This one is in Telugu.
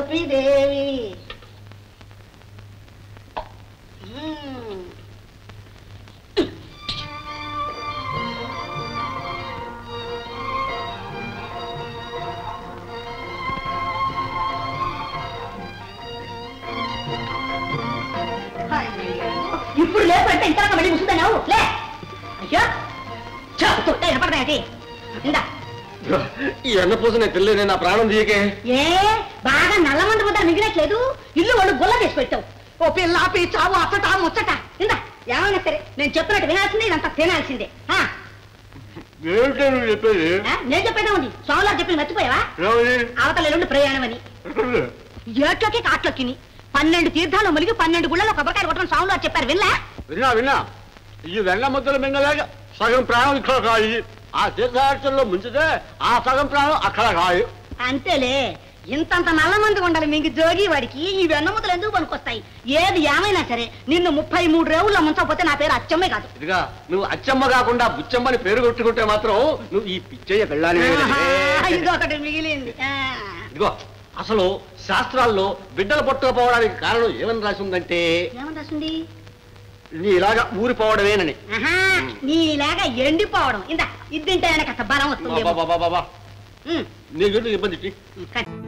గోపీదేవి మ్మ్. ఇప్పుడు లేకపోతే ఇంకా మళ్ళీ ముసుకున్నావు లే అయ్యో చెప్తుంటే వినపడతాయి ఇందా ఈ అన్నపూస నేను పిల్లనే నా ప్రాణం తీయకే ఏ బాగా నల్లమంది ముద్ర మిగిలట్లేదు ఇల్లు వాళ్ళు గుల్ల చేసి పెట్టావు ఓ పిల్ల పీ చావు అచ్చట ముచ్చట ఇందా ఏమైనా సరే నేను చెప్పినట్టు వినాల్సిందే ఇదంతా తినాల్సిందే ఆ, ఏమిటే నువ్వు చెప్పేది ఆ, నేను చెప్పేదే ఉంది సోమవారం చెప్పి మర్చిపోయావా ఏమని? అవతల ఎల్లుండి ప్రయాణం అని ఏట్లోకి కాట్లోకి పన్నెండు తీర్థాలు ములిగి పన్నెండు గుళ్ళలో కొబ్బరికాయ కొట్టడం స్వాములు చెప్పారు విన్నా విన్నా విన్నా ఈ వెన్న ముద్దలు మింగలేక సగం ప్రాణం ఇక్కడ కాయి ఆ తీర్థాటంలో ముంచితే ఆ సగం ప్రాణం అక్కడ కాయి అంతేలే ఇంతంత నల్ల మంది ఉండాలి మీకు జోగి వాడికి ఈ వెన్నముద్దలు ఎందుకు పనికొస్తాయి ఏది ఏమైనా సరే నిన్ను ముప్పై మూడు రేవుల్లో ముంచకపోతే నా పేరు అచ్చమ్మే కాదు ఇదిగా నువ్వు అచ్చమ్మ కాకుండా బుచ్చమ్మని పేరు కొట్టుకుంటే మాత్రం నువ్వు ఈ పిచ్చయ్య వెళ్ళాలి ఇది ఒకటి మిగిలింది ఆ. ఇదిగో అసలు శాస్త్రాల్లో బిడ్డలు పట్టుకుపోవడానికి కారణం ఏమని రాసి ఉందంటే ఏమని రాసింది నీ ఇలాగా ఊరిపోవడమేనని ఆహా, నీలాగా ఎండిపోవడం ఇందా ఇది తింటే ఆయన కాస్త బలం వస్తుంది బాబా బాబా బాబా నీ గురించి ఇబ్బంది కట్.